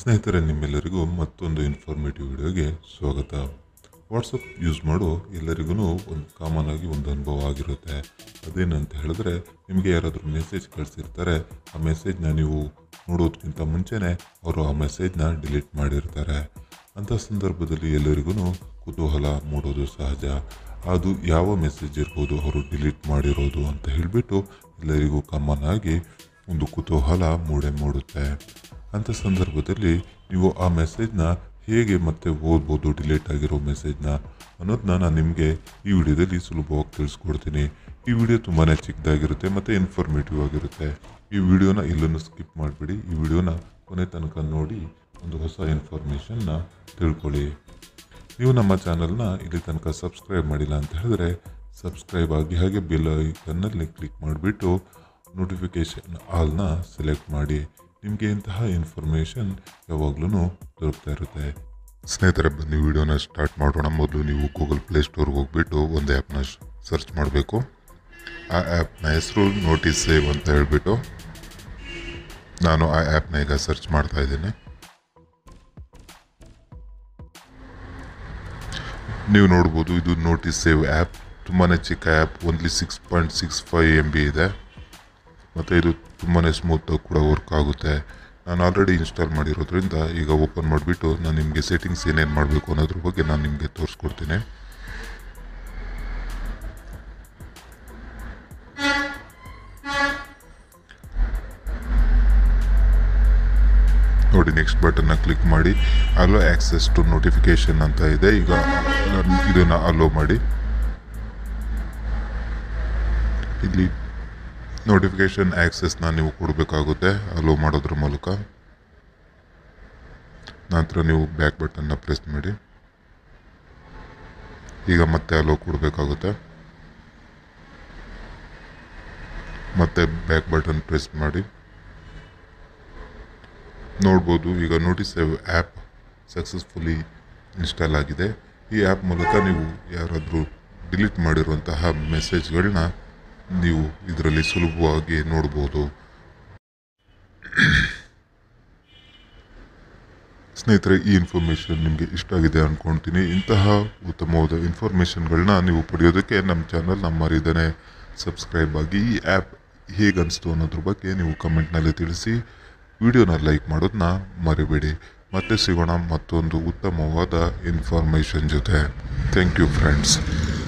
ಸ್ನೇಹಿತರೆ ನಿಮ್ಮೆಲ್ಲರಿಗೂ ಮತ್ತೊಂದು ಇನ್ಫಾರ್ಮೇಟಿವ್ ವಿಡಿಯೋಗೆ ಸ್ವಾಗತ ವಾಟ್ಸಪ್ ಯೂಸ್ ಮಾಡೋ ಎಲ್ಲರಿಗೂ ಒಂದು ಕಾಮನ್ ಆಗಿ ಒಂದು ಅನುಭವ ಆಗಿರುತ್ತೆ ಅದೇನಂತ ಹೇಳಿದ್ರೆ ನಿಮಗೆ ಯಾರಾದರೂ ಮೆಸೇಜ್ ಕಳಿಸಿರ್ತಾರೆ ಆ ಮೆಸೇಜ್ನ ನೀವು ನೋಡೋದಕ್ಕಿಂತ ಮುಂಚೆನೇ ಅವರು ಆ ಮೆಸೇಜ್ನ ಡಿಲೀಟ್ ಮಾಡಿರ್ತಾರೆ ಅಂಥ ಸಂದರ್ಭದಲ್ಲಿ ಎಲ್ಲರಿಗೂ ಕುತೂಹಲ ಮೂಡೋದು ಸಹಜ ಅದು ಯಾವ ಮೆಸೇಜ್ ಇರ್ಬೋದು ಅವರು ಡಿಲೀಟ್ ಮಾಡಿರೋದು ಅಂತ ಹೇಳಿಬಿಟ್ಟು ಎಲ್ಲರಿಗೂ ಕಾಮನ್ ಆಗಿ ಒಂದು ಕುತೂಹಲ ಮೂಡೆ ಮೂಡುತ್ತೆ ಅಂಥ ಸಂದರ್ಭದಲ್ಲಿ ನೀವು ಆ ಮೆಸೇಜ್ನ ಹೇಗೆ ಮತ್ತೆ ಓದ್ಬೋದು ಡಿಲೀಟ್ ಆಗಿರೋ ಮೆಸೇಜ್ನ ಅನ್ನೋದನ್ನ ನಾನು ನಿಮಗೆ ಈ ವಿಡಿಯೋದಲ್ಲಿ ಸುಲಭವಾಗಿ ತಿಳಿಸ್ಕೊಡ್ತೀನಿ ಈ ವಿಡಿಯೋ ತುಂಬಾ ಚಿಕ್ಕದಾಗಿರುತ್ತೆ ಮತ್ತು ಇನ್ಫಾರ್ಮೇಟಿವ್ ಆಗಿರುತ್ತೆ ಈ ವಿಡಿಯೋನ ಇಲ್ಲೂ ಸ್ಕಿಪ್ ಮಾಡಿಬಿಡಿ ಈ ವಿಡಿಯೋನ ಕೊನೆ ತನಕ ನೋಡಿ ಒಂದು ಹೊಸ ಇನ್ಫಾರ್ಮೇಷನ್ನ ತಿಳ್ಕೊಳ್ಳಿ ನೀವು ನಮ್ಮ ಚಾನಲ್ನ ಇಲ್ಲಿ ತನಕ ಸಬ್ಸ್ಕ್ರೈಬ್ ಮಾಡಿಲ್ಲ ಅಂತ ಹೇಳಿದ್ರೆ ಸಬ್ಸ್ಕ್ರೈಬ್ ಆಗಿ ಹಾಗೆ ಬೆಲ್ ಐಕನ್ನಲ್ಲಿ ಕ್ಲಿಕ್ ಮಾಡಿಬಿಟ್ಟು ನೋಟಿಫಿಕೇಷನ್ ಆಲ್ನ ಸೆಲೆಕ್ಟ್ ಮಾಡಿ ನಿಮಗೆ ಇಂತಹ ಇನ್ಫಾರ್ಮೇಷನ್ ಯಾವಾಗಲೂ ದೊರಕ್ತಾ ಇರುತ್ತೆ ಸ್ನೇಹಿತರೆ ಬನ್ನಿ ವಿಡಿಯೋನ ಸ್ಟಾರ್ಟ್ ಮಾಡೋಣ ಮೊದಲು ನೀವು ಗೂಗಲ್ ಪ್ಲೇಸ್ಟೋರ್ಗೆ ಹೋಗ್ಬಿಟ್ಟು ಒಂದು ಆ್ಯಪ್ನ ಸರ್ಚ್ ಮಾಡಬೇಕು ಆ ಆ್ಯಪ್ನ ಹೆಸರು ನೋಟಿಸ್ ಸೇವ್ ಅಂತ ಹೇಳ್ಬಿಟ್ಟು ನಾನು ಆ ಆ್ಯಪ್ನ ಈಗ ಸರ್ಚ್ ಮಾಡ್ತಾ ಇದ್ದೀನಿ ನೀವು ನೋಡ್ಬೋದು ಇದು ನೋಟಿಸ್ ಸೇವ್ ಆ್ಯಪ್ ತುಂಬಾ ಚಿಕ್ಕ app only six point six five M B ಇದೆ ಮತ್ತು ಇದು ತುಂಬಾ ಸ್ಮೂತಾಗಿ ಕೂಡ ವರ್ಕ್ ಆಗುತ್ತೆ ನಾನು ಆಲ್ರೆಡಿ ಇನ್ಸ್ಟಾಲ್ ಮಾಡಿರೋದ್ರಿಂದ ಈಗ ಓಪನ್ ಮಾಡಿಬಿಟ್ಟು ನಾನು ನಿಮಗೆ ಸೆಟ್ಟಿಂಗ್ಸ್ ಏನೇನು ಮಾಡಬೇಕು ಅನ್ನೋದ್ರ ಬಗ್ಗೆ ನಾನು ನಿಮಗೆ ತೋರಿಸ್ಕೊಡ್ತೀನಿ ನೋಡಿ ನೆಕ್ಸ್ಟ್ ಬಟನ್ನ ಕ್ಲಿಕ್ ಮಾಡಿ ಅಲೋ ಆಕ್ಸೆಸ್ ಟು ನೋಟಿಫಿಕೇಶನ್ ಅಂತ ಇದೆ ಈಗ ಇದನ್ನು ಅಲೋ ಮಾಡಿ ಇಲ್ಲಿ ನೋಟಿಫಿಕೇಶನ್ ಆಕ್ಸೆಸ್ನ ನೀವು ಕೊಡಬೇಕಾಗುತ್ತೆ ಅಲೋ ಮಾಡೋದ್ರ ಮೂಲಕ ನಂತರ ನೀವು ಬ್ಯಾಕ್ ಬಟನ್ನ ಪ್ರೆಸ್ ಮಾಡಿ ಈಗ ಮತ್ತೆ ಅಲೋ ಕೊಡಬೇಕಾಗುತ್ತೆ ಮತ್ತೆ ಬ್ಯಾಕ್ ಬಟನ್ ಪ್ರೆಸ್ ಮಾಡಿ ನೋಡ್ಬೋದು ಈಗ ನೋಟಿಸ್ ಆ್ಯಪ್ ಸಕ್ಸಸ್ಫುಲಿ ಇನ್ಸ್ಟಾಲ್ ಆಗಿದೆ ಈ ಆ್ಯಪ್ ಮೂಲಕ ನೀವು ಯಾರಾದರೂ ಡಿಲೀಟ್ ಮಾಡಿರುವಂತಹ ಮೆಸೇಜ್ಗಳನ್ನ ನೀವು ಇದರಲ್ಲಿ ಸುಲಭವಾಗಿ ನೋಡ್ಬೋದು ಸ್ನೇಹಿತರೆ ಈ ಇನ್ಫಾರ್ಮೇಷನ್ ನಿಮಗೆ ಇಷ್ಟ ಆಗಿದೆ ಅಂದ್ಕೊಳ್ತೀನಿ ಇಂತಹ ಉತ್ತಮವಾದ ಇನ್ಫಾರ್ಮೇಷನ್ಗಳನ್ನ ನೀವು ಪಡೆಯೋದಕ್ಕೆ ನಮ್ಮ ಚಾನಲ್ ನಮ್ಮ ಮರಿದೇ ಸಬ್ಸ್ಕ್ರೈಬ್ ಆಗಿ ಈ ಆ್ಯಪ್ ಹೇಗೆ ಅನಿಸ್ತು ಅನ್ನೋದ್ರ ಬಗ್ಗೆ ನೀವು ಕಮೆಂಟ್ನಲ್ಲಿ ತಿಳಿಸಿ ವಿಡಿಯೋನ ಲೈಕ್ ಮಾಡೋದನ್ನ ಮರಿಬೇಡಿ ಮತ್ತೆ ಸಿಗೋಣ ಮತ್ತೊಂದು ಉತ್ತಮವಾದ ಇನ್ಫಾರ್ಮೇಷನ್ ಜೊತೆ ಥ್ಯಾಂಕ್ ಯು ಫ್ರೆಂಡ್ಸ್